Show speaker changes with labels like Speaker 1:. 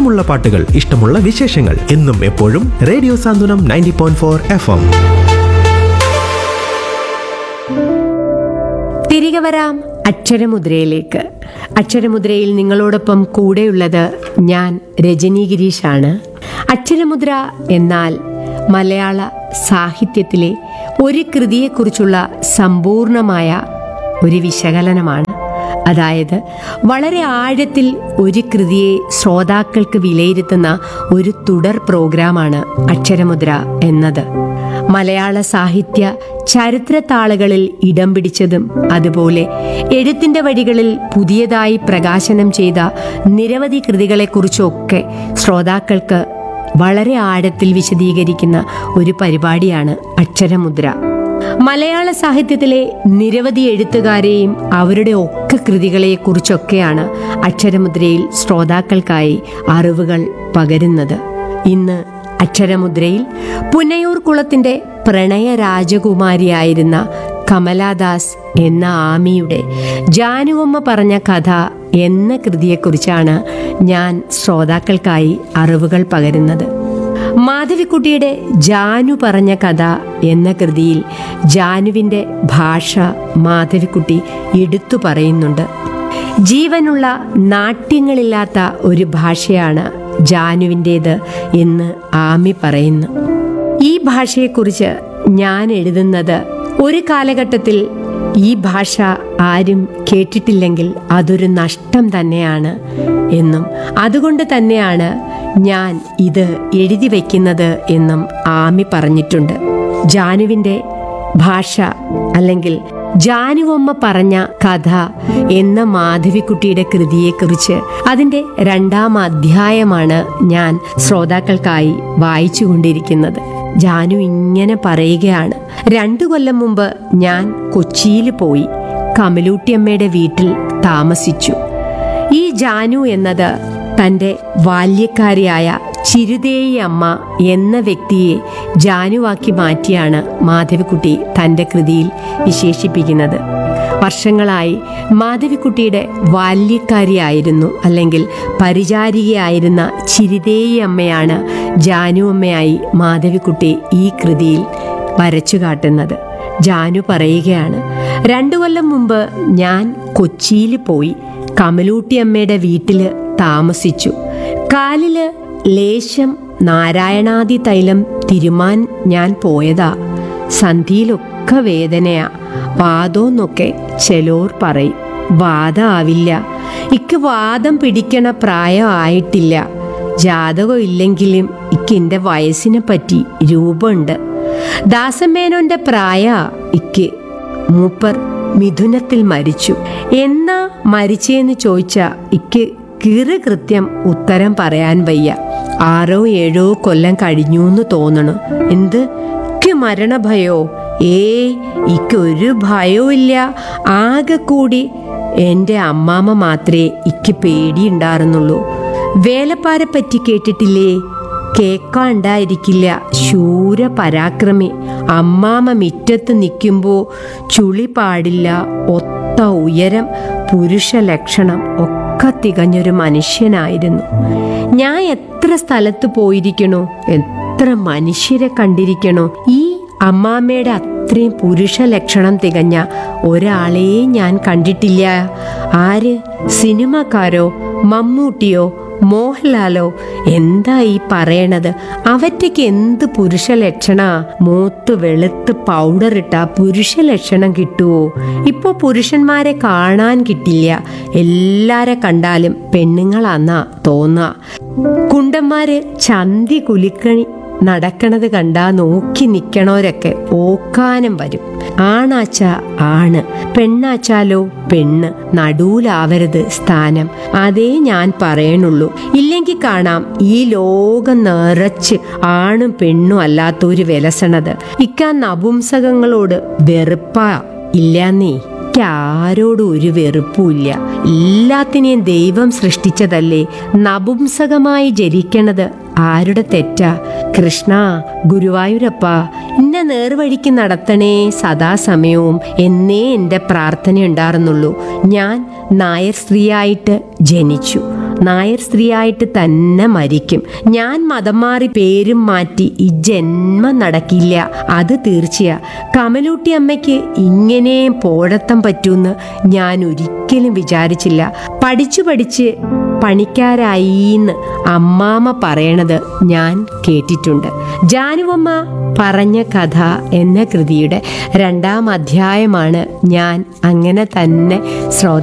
Speaker 1: ഇഷ്ടമുള്ള പാട്ടുകൾ ഇഷ്ടമുള്ള വിശേഷങ്ങൾ എന്നും എപ്പോഴും radio Santhwanam ninety point four F M
Speaker 2: തിരികെ വരാം അക്ഷരമുദ്രയിലേക്ക് അക്ഷരമുദ്രയിൽ നിങ്ങളോടൊപ്പം കൂടെയുള്ളത് ഞാൻ രജനി ഗിരീഷാണ് അക്ഷരമുദ്ര എന്നാൽ മലയാള സാഹിത്യത്തിലെ ഒരു കൃതിയെക്കുറിച്ചുള്ള സമ്പൂർണമായ ഒരു വിശകലനമാണ് അതായത് വളരെ ആഴത്തിൽ ഒരു കൃതിയെ ശ്രോതാക്കൾക്ക് വിലയിരുത്തുന്ന ഒരു തുടർ പ്രോഗ്രാമാണ് അക്ഷരമുദ്ര എന്നത് മലയാള സാഹിത്യ ചരിത്രത്താളുകളിൽ ഇടം പിടിച്ചതും അതുപോലെ എഴുത്തിന്റെ വഴികളിൽ പുതിയതായി പ്രകാശനം ചെയ്ത നിരവധി കൃതികളെക്കുറിച്ചൊക്കെ ശ്രോതാക്കൾക്ക് വളരെ ആഴത്തിൽ വിശദീകരിക്കുന്ന ഒരു പരിപാടിയാണ് അക്ഷരമുദ്ര മലയാള സാഹിത്യത്തിലെ നിരവധി എഴുത്തുകാരെയും അവരുടെ ഒക്കെ കൃതികളെക്കുറിച്ചൊക്കെയാണ് അക്ഷരമുദ്രയിൽ ശ്രോതാക്കൾക്കായി അറിവുകൾ പകരുന്നത് ഇന്ന് അക്ഷരമുദ്രയിൽ പുന്നയൂർ കുളത്തിന്റെ പ്രണയ രാജകുമാരിയായിരുന്ന കമലാദാസ് എന്ന ആമിയുടെ ജാനുവമ്മ പറഞ്ഞ കഥ എന്ന കൃതിയെക്കുറിച്ചാണ് ഞാൻ ശ്രോതാക്കൾക്കായി അറിവുകൾ പകരുന്നത് മാധവിക്കുട്ടിയുടെ ജാനു പറഞ്ഞ കഥ എന്ന കൃതിയിൽ ജാനുവിൻ്റെ ഭാഷ മാധവിക്കുട്ടി എടുത്തു പറയുന്നുണ്ട് ജീവനുള്ള നാട്യങ്ങളില്ലാത്ത ഒരു ഭാഷയാണ് ജാനുവിൻ്റേത് എന്ന് ആമി പറയുന്നു ഈ ഭാഷയെക്കുറിച്ച് ഞാൻ എഴുതുന്നത് ഒരു കാലഘട്ടത്തിൽ ഈ ഭാഷ ആരും കേട്ടിട്ടില്ലെങ്കിൽ അതൊരു നഷ്ടം തന്നെയാണ് എന്നും അതുകൊണ്ട് തന്നെയാണ് ഞാൻ ഇത് എഴുതി വയ്ക്കുന്നത് എന്നും ആമി പറഞ്ഞിട്ടുണ്ട് ജാനുവിൻ്റെ ഭാഷ അല്ലെങ്കിൽ ജാനുവമ്മ പറഞ്ഞ കഥ എന്ന മാധവിക്കുട്ടിയുടെ കൃതിയെക്കുറിച്ച് അതിൻ്റെ രണ്ടാം അധ്യായമാണ് ഞാൻ ശ്രോതാക്കൾക്കായി വായിച്ചുകൊണ്ടിരിക്കുന്നത് ജാനു ഇങ്ങനെ പറയുകയാണ് രണ്ടു കൊല്ലം മുമ്പ് ഞാൻ കൊച്ചിയിൽ പോയി കമലൂട്ടിയമ്മയുടെ വീട്ടിൽ താമസിച്ചു ഈ ജാനു എന്നത് തൻ്റെ ബാല്യക്കാരിയായ ചിരുതേയി അമ്മ എന്ന വ്യക്തിയെ ജാനുവാക്കി മാറ്റിയാണ് മാധവിക്കുട്ടി തൻ്റെ കൃതിയിൽ വിശേഷിപ്പിക്കുന്നത് വർഷങ്ങളായി മാധവിക്കുട്ടിയുടെ ബാല്യക്കാരിയായിരുന്നു അല്ലെങ്കിൽ പരിചാരികയായിരുന്ന ചിരിതേയി അമ്മയാണ് ജാനു അമ്മയായി മാധവിക്കുട്ടി ഈ കൃതിയിൽ വരച്ചു കാട്ടുന്നത് ജാനു പറയുകയാണ് രണ്ടു കൊല്ലം മുമ്പ് ഞാൻ കൊച്ചിയിൽ പോയി കമലൂട്ടി അമ്മയുടെ വീട്ടിൽ താമസിച്ചു കാലില് ലേശം നാരായണാദി തൈലം തിരുമാൻ ഞാൻ പോയതാ സന്ധിയിലൊക്കെ വേദനയാ വാദോന്നൊക്കെ ചെലോർ പറയും വാദം ആവില്ല ഇക്ക് വാദം പിടിക്കണ പ്രായം ആയിട്ടില്ല ജാതകം ഇല്ലെങ്കിലും ഇക്ക് എൻ്റെ വയസ്സിനെ പറ്റി രൂപമുണ്ട് ദാസമേനോന്റെ പ്രായ ഇക്ക് മൂപ്പർ മിഥുനത്തിൽ മരിച്ചു എന്നാ മരിച്ചേന്ന് ചോദിച്ച ഇക്ക് കൃത്യം ഉത്തരം പറയാൻ വയ്യ ആറോ ഏഴോ കൊല്ലം കഴിഞ്ഞൂന്ന് തോന്നണു എന്ത് ഇക്ക് മരണഭയോ ഏയ് ഇക്കൊരു ഭയവും ഇല്ല ആകെ കൂടി എൻ്റെ അമ്മാമ്മ മാത്രമേ ഇക്ക് പേടിയുണ്ടായിരുന്നുള്ളൂ വേലപ്പാരെ പറ്റി കേട്ടിട്ടില്ലേ കേക്കാണ്ടായിരിക്കില്ല ശൂര പരാക്രമി അമ്മാമ മിറ്റത്ത് നിൽക്കുമ്പോൾ ചുളി പാടില്ല ഒത്ത ഉയരം പുരുഷ ലക്ഷണം ഒക്കെ തികഞ്ഞൊരു മനുഷ്യനായിരുന്നു ഞാൻ എത്ര സ്ഥലത്ത് പോയിരിക്കണോ എത്ര മനുഷ്യരെ കണ്ടിരിക്കണോ ഈ അമ്മാമ്മയുടെ അത്രയും പുരുഷ ലക്ഷണം തികഞ്ഞ ഒരാളെയും ഞാൻ കണ്ടിട്ടില്ല ആര് സിനിമക്കാരോ മമ്മൂട്ടിയോ മോഹൻലാലോ എന്താ ഈ പറയണത് അവറ്റയ്ക്ക് എന്ത് പുരുഷ ലക്ഷണ മൂത്ത് വെളുത്ത് പൗഡർ ഇട്ട പുരുഷ ലക്ഷണം കിട്ടുവോ ഇപ്പോ പുരുഷന്മാരെ കാണാൻ കിട്ടില്ല എല്ലാരെ കണ്ടാലും പെണ്ണുങ്ങളാന്നാ തോന്നാ കുണ്ടന്മാര് ചന്തി കുലിക്കണി നടക്കണത് കണ്ടാ നോക്കി നിക്കണോരൊക്കെ ഓക്കാനം വരും ആണാച്ച ആണ് പെണ്ണാച്ചാലോ പെണ്ണ് നടുവിലാവരുത് സ്ഥാനം അതേ ഞാൻ പറയണുള്ളൂ ഇല്ലെങ്കിൽ കാണാം ഈ ലോകം നിറച്ച് ആണും പെണ്ണും അല്ലാത്തൊരു വിലസണത് ഇക്കാ നപുംസകങ്ങളോട് വെറുപ്പാ ഇല്ലാന്നേ എനിക്ക് ആരോടും ഒരു വെറുപ്പുമില്ല എല്ലാത്തിനെയും ദൈവം സൃഷ്ടിച്ചതല്ലേ നപുംസകമായി ജനിക്കണത് ആരുടെ തെറ്റാ കൃഷ്ണ ഗുരുവായൂരപ്പ എന്നെ നേർവഴിക്ക് നടത്തണേ സദാസമയവും എന്നേ എൻ്റെ പ്രാർത്ഥന ഉണ്ടായിരുന്നുള്ളൂ ഞാൻ നായർ സ്ത്രീയായിട്ട് ജനിച്ചു നായർ സ്ത്രീയായിട്ട് തന്നെ മരിക്കും ഞാൻ മതം മാറി പേരും മാറ്റി ഈ ജന്മം നടക്കില്ല അത് തീർച്ചയാ കമലൂട്ടി അമ്മയ്ക്ക് ഇങ്ങനെ പോഴത്തം പറ്റൂന്ന് ഞാൻ ഒരിക്കലും വിചാരിച്ചില്ല പഠിച്ചു പഠിച്ച് പണിക്കാരായിന്ന് അമ്മാമ്മ പറയണത് ഞാൻ കേട്ടിട്ടുണ്ട് ജാനുവമ്മ പറഞ്ഞ കഥ എന്ന കൃതിയുടെ രണ്ടാം അധ്യായമാണ് ഞാൻ അങ്ങനെ തന്നെ ശ്രോത